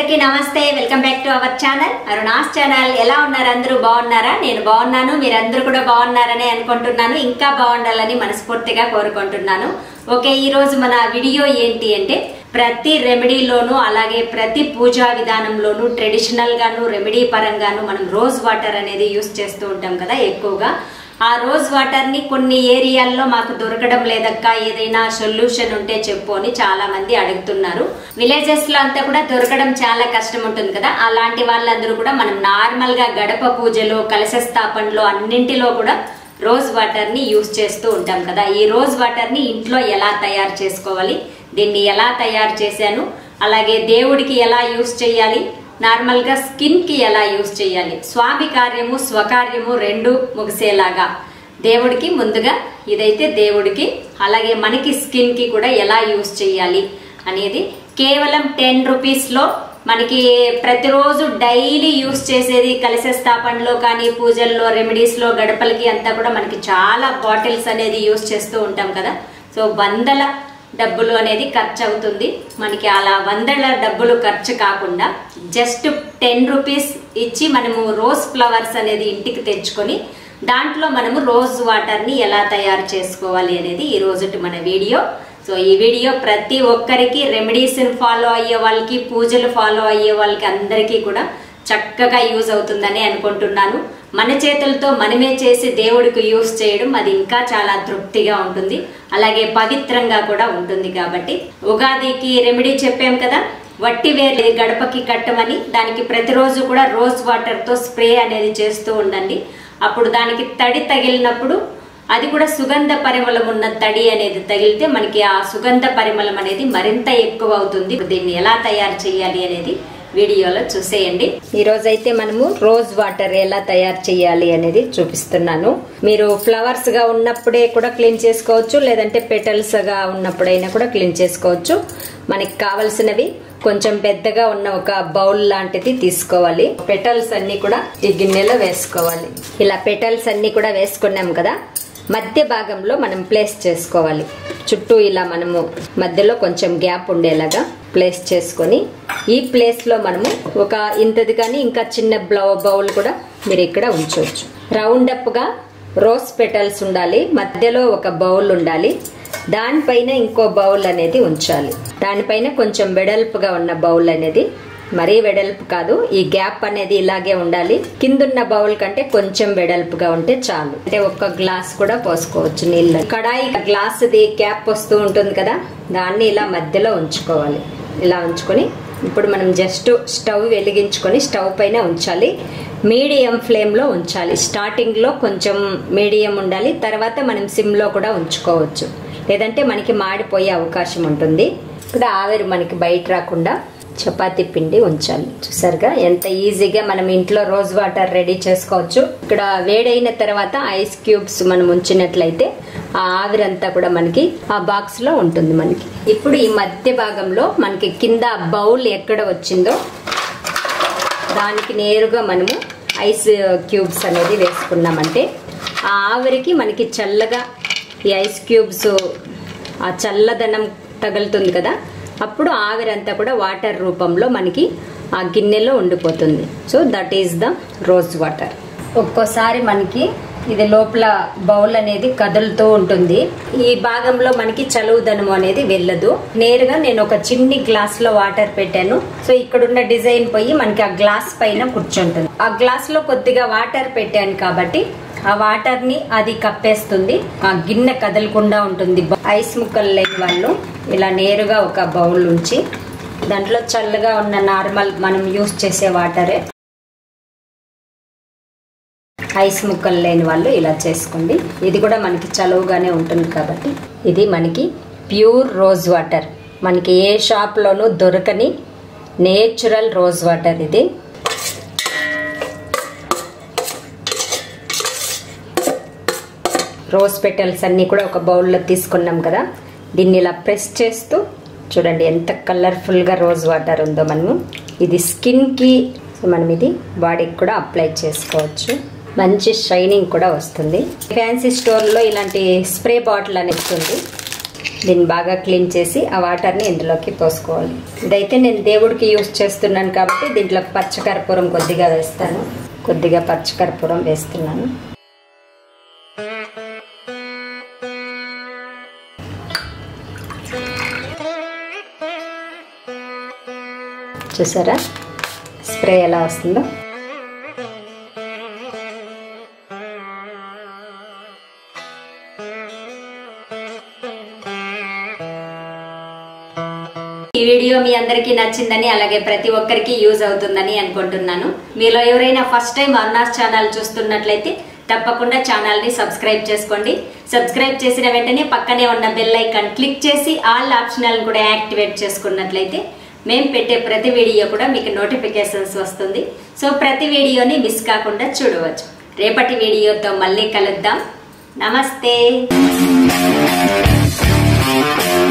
అందరికీ నమస్తే welcome back to our channel Aruna's channel ఎలా ఉన్నారు అందరూ బాగున్నారా నేను బాగున్నాను మీరందరూ కూడా బాగున్నారని అనుకుంటున్నాను ఇంకా బాగుండాలని మనస్ఫూర్తిగా కోరుకుంటున్నాను ఓకే ఈ రోజు మన వీడియో ఏంటి అంటే ప్రతి రెమెడీలోనూ అలాగే ప్రతి పూజా విధానంలోనూ ట్రెడిషనల్ గాను రెమెడీ పరంగాను మనం రోజ్ వాటర్ అనేది యూస్ చేస్తూ ఉంటాం కదా ఎక్కువగా ఆ రోజ్ వాటర్ ని కొన్ని ఏరియాల్లో మాకు దొరకడం లేదక్క ఏదైనా సొల్యూషన్ ఉంటే చెప్పు అని చాలా మంది అడుగుతున్నారు విలేజెస్ లో అంతా కూడా దొరకడం చాలా కష్టం ఉంటుంది కదా అలాంటి వాళ్ళందరూ కూడా మనం నార్మల్ గా గడప పూజలో కలశ స్థాపనలో అన్నింటిలో కూడా రోజ్ వాటర్ ని యూస్ చేస్తూ ఉంటాం కదా ఈ రోజ్ వాటర్ ని ఇంట్లో ఎలా తయారు చేసుకోవాలి దీన్ని ఎలా తయారు చేశాను అలాగే దేవుడికి ఎలా యూస్ చేయాలి నార్మల్ గా స్కిన్ కి ఎలా యూస్ చేయాలి స్వామి కార్యము స్వకార్యము రెండు ముగిసేలాగా దేవుడికి ముందుగా ఇదైతే దేవుడికి అలాగే మనకి స్కిన్ కి కూడా ఎలా యూస్ చేయాలి అనేది కేవలం టెన్ రూపీస్ లో మనకి ప్రతిరోజు డైలీ యూస్ చేసేది కలశ స్థాపనలో కానీ పూజల్లో రెమెడీస్ లో గడపలకి అంతా కూడా మనకి చాలా బాటిల్స్ అనేది యూస్ చేస్తూ ఉంటాం కదా సో వందల డబ్బులు అనేది ఖర్చు అవుతుంది మనకి అలా వందల డబ్బులు ఖర్చు కాకుండా జస్ట్ టెన్ రూపీస్ ఇచ్చి మనము రోజ్ ఫ్లవర్స్ అనేది ఇంటికి తెచ్చుకొని దాంట్లో మనము రోజ్ వాటర్ని ఎలా తయారు చేసుకోవాలి అనేది ఈ రోజుటి మన వీడియో సో ఈ వీడియో ప్రతి ఒక్కరికి రెమెడీస్ని ఫాలో అయ్యే వాళ్ళకి పూజలు ఫాలో అయ్యే వాళ్ళకి అందరికీ కూడా చక్కగా యూజ్ అవుతుందని అనుకుంటున్నాను మన చేతులతో మనమే చేసి దేవుడికి యూజ్ చేయడం అది ఇంకా చాలా తృప్తిగా ఉంటుంది అలాగే పవిత్రంగా కూడా ఉంటుంది కాబట్టి ఉగాదికి రెమెడీ చెప్పాం కదా వట్టి వేరు గడపకి కట్టమని దానికి ప్రతిరోజు కూడా రోజ్ వాటర్తో స్ప్రే అనేది చేస్తూ ఉండండి అప్పుడు దానికి తడి తగిలినప్పుడు అది కూడా సుగంధ పరిమళం ఉన్న తడి అనేది తగిలితే మనకి ఆ సుగంధ పరిమళం అనేది మరింత ఎక్కువ అవుతుంది దీన్ని ఎలా తయారు చేయాలి అనేది వీడియోలో చూసేయండి ఈ రోజు అయితే మనము రోజ్ వాటర్ ఎలా తయారు చేయాలి అనేది చూపిస్తున్నాను మీరు ఫ్లవర్స్ గా ఉన్నప్పుడే కూడా క్లీన్ చేసుకోవచ్చు లేదంటే పెటల్స్ గా ఉన్నప్పుడైనా కూడా క్లీన్ చేసుకోవచ్చు మనకి కావలసినవి కొంచెం పెద్దగా ఉన్న ఒక బౌల్ లాంటిది తీసుకోవాలి పెటల్స్ అన్ని కూడా ఈ గిన్నెలో వేసుకోవాలి ఇలా పెటల్స్ అన్ని కూడా వేసుకున్నాం కదా మధ్య భాగంలో మనం ప్లేస్ చేసుకోవాలి చుట్టూ ఇలా మనము మధ్యలో కొంచెం గ్యాప్ ఉండేలాగా ప్లేస్ చేసుకొని ఈ ప్లేస్లో మనము ఒక ఇంతది కానీ ఇంకా చిన్న బ్లౌ బౌల్ కూడా మీరు ఇక్కడ ఉంచవచ్చు రౌండ్ అప్గా రోజ్ పెటల్స్ ఉండాలి మధ్యలో ఒక బౌల్ ఉండాలి దానిపైన ఇంకో బౌల్ అనేది ఉంచాలి దానిపైన కొంచెం వెడల్పుగా ఉన్న బౌల్ అనేది మరీ వెడల్పు కాదు ఈ గ్యాప్ అనేది ఇలాగే ఉండాలి కిందున్న బౌల్ కంటే కొంచెం వెడల్పుగా ఉంటే చాలు అంటే ఒక్క గ్లాస్ కూడా పోసుకోవచ్చు నీళ్ళు కడాయి గ్లాస్ది క్యాప్ వస్తూ ఉంటుంది కదా దాన్ని ఇలా మధ్యలో ఉంచుకోవాలి ఇలా ఉంచుకొని ఇప్పుడు మనం జస్ట్ స్టవ్ వెలిగించుకొని స్టవ్ పైన ఉంచాలి మీడియం ఫ్లేమ్లో ఉంచాలి స్టార్టింగ్లో కొంచెం మీడియం ఉండాలి తర్వాత మనం సిమ్లో కూడా ఉంచుకోవచ్చు లేదంటే మనకి మాడిపోయే అవకాశం ఉంటుంది ఇక్కడ ఆవిరి మనకి బయట రాకుండా చపాతి పిండి ఉంచాలి చూసారుగా ఎంత ఈజీగా మనం ఇంట్లో రోజ్ వాటర్ రెడీ చేసుకోవచ్చు ఇక్కడ వేడైన తర్వాత ఐస్ క్యూబ్స్ మనం ఉంచినట్లయితే ఆ ఆవిరంతా కూడా మనకి ఆ బాక్స్ లో ఉంటుంది మనకి ఇప్పుడు ఈ మధ్య భాగంలో మనకి కింద బౌల్ ఎక్కడ వచ్చిందో దానికి నేరుగా మనము ఐస్ క్యూబ్స్ అనేది వేసుకున్నామంటే ఆ ఆవిరికి మనకి చల్లగా ఈ ఐస్ క్యూబ్స్ ఆ చల్లదనం తగులుతుంది కదా అప్పుడు ఆవిరంతా కూడా వాటర్ రూపంలో మనకి ఆ గిన్నెలో ఉండిపోతుంది so that is the rose water ఒక్కోసారి మనకి ఇది లోపల బౌల్ అనేది కదులుతూ ఉంటుంది ఈ భాగంలో మనకి చలువుదనము అనేది వెళ్ళదు నేరుగా నేను ఒక చిన్ని గ్లాస్ లో వాటర్ పెట్టాను సో ఇక్కడున్న డిజైన్ పోయి మనకి ఆ గ్లాస్ పైన కూర్చుంటుంది ఆ గ్లాస్ లో కొద్దిగా వాటర్ పెట్టాను కాబట్టి ఆ వాటర్ ని అది కప్పేస్తుంది ఆ గిన్నె కదలకుండా ఉంటుంది ఐస్ ముక్కలు లేని వాళ్ళు ఇలా నేరుగా ఒక బౌల్ ఉంచి దాంట్లో చల్లగా ఉన్న నార్మల్ మనం యూస్ చేసే వాటరే ఐస్ ముక్కలు లేని వాళ్ళు ఇలా చేసుకోండి ఇది కూడా మనకి చలువుగానే ఉంటుంది కాబట్టి ఇది మనకి ప్యూర్ రోజ్ వాటర్ మనకి ఏ షాప్లోనూ దొరకని నేచురల్ రోజ్ వాటర్ ఇది రోజ్ పెటల్స్ అన్నీ కూడా ఒక బౌల్లో తీసుకున్నాం కదా దీన్ని ఇలా ప్రెస్ చేస్తూ చూడండి ఎంత కలర్ఫుల్గా రోజ్ వాటర్ ఉందో మనము ఇది స్కిన్కి మనం ఇది బాడీకి కూడా అప్లై చేసుకోవచ్చు మంచి షైనింగ్ కూడా వస్తుంది ఫ్యాన్సీ స్టోర్లో ఇలాంటి స్ప్రే బాటిల్ అని వస్తుంది దీన్ని బాగా క్లీన్ చేసి ఆ వాటర్ని ఇందులోకి పోసుకోవాలి ఇదైతే నేను దేవుడికి యూస్ చేస్తున్నాను కాబట్టి దీంట్లో పచ్చకర్పూరం కొద్దిగా వేస్తాను కొద్దిగా పచ్చకర్పూరం వేస్తున్నాను చూసారా స్ప్రే ఎలా వస్తుందో ఈ వీడియో మీ అందరికీ నచ్చిందని అలాగే ప్రతి ఒక్కరికి యూజ్ అవుతుందని అనుకుంటున్నాను మీలో ఎవరైనా ఫస్ట్ టైం అన్నాస్ ఛానల్ చూస్తున్నట్లయితే తప్పకుండా ఛానల్ ని సబ్స్క్రైబ్ చేసుకోండి సబ్స్క్రైబ్ చేసిన వెంటనే పక్కనే ఉన్న బెల్ ఐకాన్ క్లిక్ చేసి ఆల్ ఆప్షనల్ కూడా యాక్టివేట్ చేసుకున్నట్లయితే మేము పెట్టే ప్రతి వీడియో కూడా మీకు నోటిఫికేషన్స్ వస్తుంది సో ప్రతి వీడియోని మిస్ కాకుండా చూడవచ్చు రేపటి వీడియోతో మళ్ళీ కలుద్దాం నమస్తే